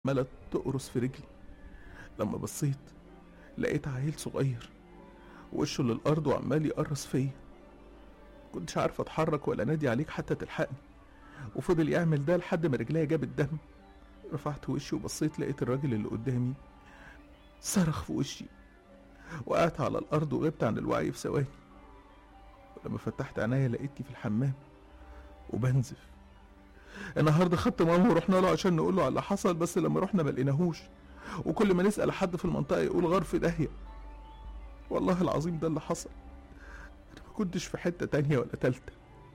عمالة تقرص في رجلي لما بصيت لقيت عيل صغير وشه للأرض وعمال يقرص فيا كنتش عارف اتحرك ولا نادي عليك حتى تلحقني وفضل يعمل ده لحد ما رجليا جابت دم رفعت وشي وبصيت لقيت الراجل اللي قدامي صرخ في وشي وقعت على الأرض وغبت عن الوعي في ثواني ولما فتحت عينيا لقيتني في الحمام وبنزف النهارده خدت ماما ورحنا له عشان نقول له على اللي حصل بس لما رحنا ما لقيناهوش وكل ما نسأل حد في المنطقة يقول غار في داهية والله العظيم ده اللي حصل أنا ما كنتش في حتة تانية ولا تالتة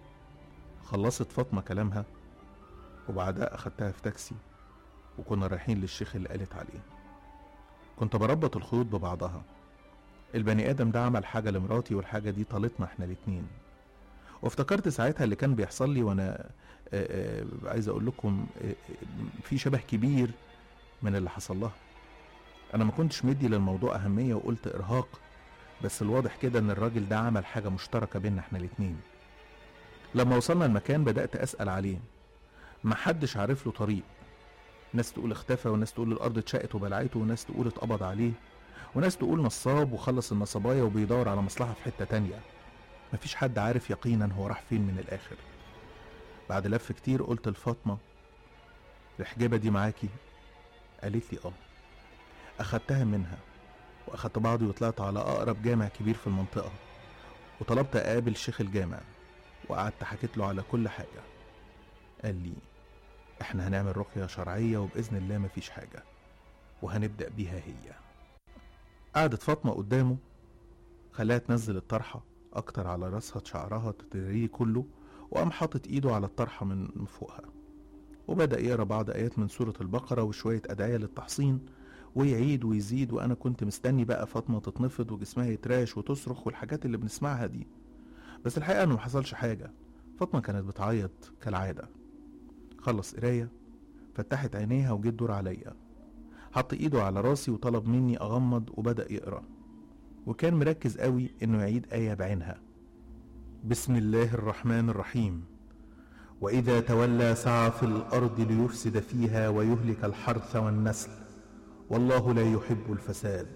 خلصت فاطمة كلامها وبعدها أخدتها في تاكسي وكنا رايحين للشيخ اللي قالت عليه كنت بربط الخيوط ببعضها البني آدم ده عمل حاجة لمراتي والحاجة دي طالتنا احنا الاتنين وافتكرت ساعتها اللي كان بيحصل لي وانا آه، آه، عايز اقول لكم آه، آه، في شبه كبير من اللي حصل لها انا ما كنتش مدي للموضوع اهميه وقلت ارهاق بس الواضح كده ان الراجل ده عمل حاجه مشتركه بينا احنا الاتنين لما وصلنا المكان بدات اسال عليه محدش عارف له طريق ناس تقول اختفى وناس تقول الارض اتشقت وبلعته وناس تقول اتقبض عليه وناس تقول نصاب وخلص النصبايه وبيدور على مصلحه في حته تانيه مفيش حد عارف يقينا هو راح فين من الاخر بعد لف كتير قلت لفاطمه الحجابه دي معاكي قالت لي اه اخدتها منها واخدت بعضي وطلعت على اقرب جامع كبير في المنطقه وطلبت اقابل شيخ الجامع وقعدت حكيت له على كل حاجه قال لي احنا هنعمل رقيه شرعيه وباذن الله مفيش حاجه وهنبدا بيها هي قعدت فاطمه قدامه خلاها تنزل الطرحه اكتر على راسها شعرها تدريه كله وقام حاطط ايده على الطرحه من فوقها وبدأ يقرا بعض آيات من سورة البقرة وشوية أدعية للتحصين ويعيد ويزيد وأنا كنت مستني بقى فاطمة تتنفض وجسمها يتراش وتصرخ والحاجات اللي بنسمعها دي بس الحقيقة إنه محصلش حاجة فاطمة كانت بتعيط كالعادة خلص قراية فتحت عينيها وجه الدور عليا حط ايده على راسي وطلب مني اغمض وبدأ يقرا وكان مركز قوي انه يعيد آية بعينها بسم الله الرحمن الرحيم واذا تولى سعى في الارض ليفسد فيها ويهلك الحرث والنسل والله لا يحب الفساد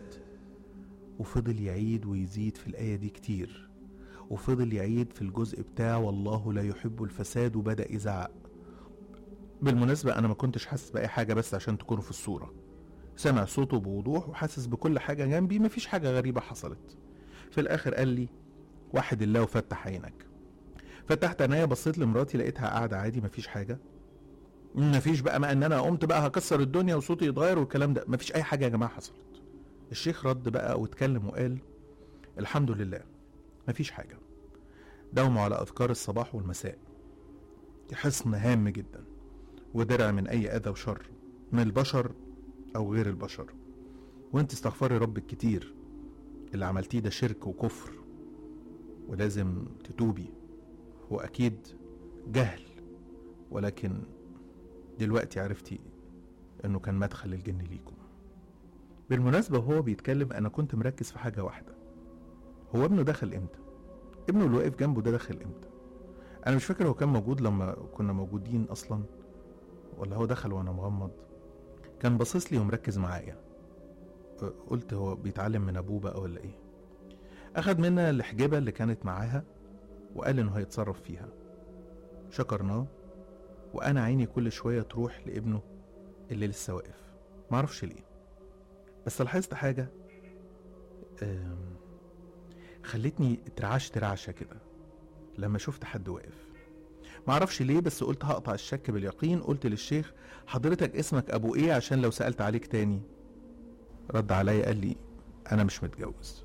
وفضل يعيد ويزيد في الايه دي كتير وفضل يعيد في الجزء بتاع والله لا يحب الفساد وبدا يزعق بالمناسبه انا ما كنتش حاسس باي حاجه بس عشان تكونوا في الصوره سامع صوته بوضوح وحاسس بكل حاجه جنبي مفيش حاجه غريبه حصلت في الاخر قال لي وحد الله وفتح عينك فتحت عينيا بصيت لمراتي لقيتها قاعده عادي مفيش حاجه مفيش بقى ما ان انا قمت بقى هكسر الدنيا وصوتي يتغير والكلام ده مفيش اي حاجه يا جماعه حصلت الشيخ رد بقى واتكلم وقال الحمد لله مفيش حاجه داوموا على اذكار الصباح والمساء دي حصن هام جدا ودرع من اي اذى وشر من البشر او غير البشر وانت استغفري ربك كتير اللي عملتيه ده شرك وكفر ولازم تتوبي هو اكيد جهل ولكن دلوقتي عرفتي انه كان مدخل الجن ليكم بالمناسبة وهو بيتكلم انا كنت مركز في حاجة واحدة هو ابنه دخل امتى ابنه اللي واقف جنبه ده دخل امتى انا مش فاكر هو كان موجود لما كنا موجودين اصلا ولا هو دخل وانا مغمض كان باصص لي ومركز معايا قلت هو بيتعلم من ابوه بقى ولا ايه اخد منا الحجبة اللي كانت معاها وقال انه هيتصرف فيها شكرناه وانا عيني كل شويه تروح لابنه اللي لسه واقف معرفش ليه بس لاحظت حاجه آم، خلتني اترعشت رعشه كده لما شفت حد واقف معرفش ليه بس قلت هقطع الشك باليقين قلت للشيخ حضرتك اسمك ابو ايه عشان لو سالت عليك تاني رد عليا قال لي انا مش متجوز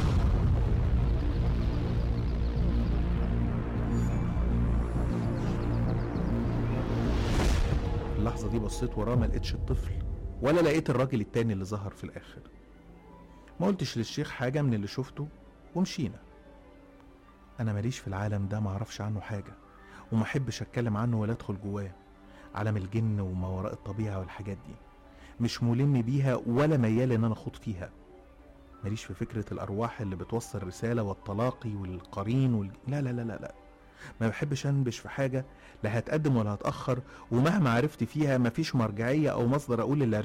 في اللحظة دي بصيت وراه ما لقيتش الطفل ولا لقيت الراجل التاني اللي ظهر في الآخر ما قلتش للشيخ حاجة من اللي شفته ومشينا أنا ماليش في العالم ده معرفش عنه حاجة وما أحبش أتكلم عنه ولا أدخل جواه عالم الجن وما وراء الطبيعة والحاجات دي مش ملم بيها ولا ميال إن أنا أخوض فيها ماليش في فكرة الأرواح اللي بتوصل رسالة والتلاقي والقرين وال... لا لا لا لا لا ما بحبش انبش في حاجه لا هتقدم ولا هتاخر ومهما عرفت فيها مفيش مرجعيه او مصدر اقول اللي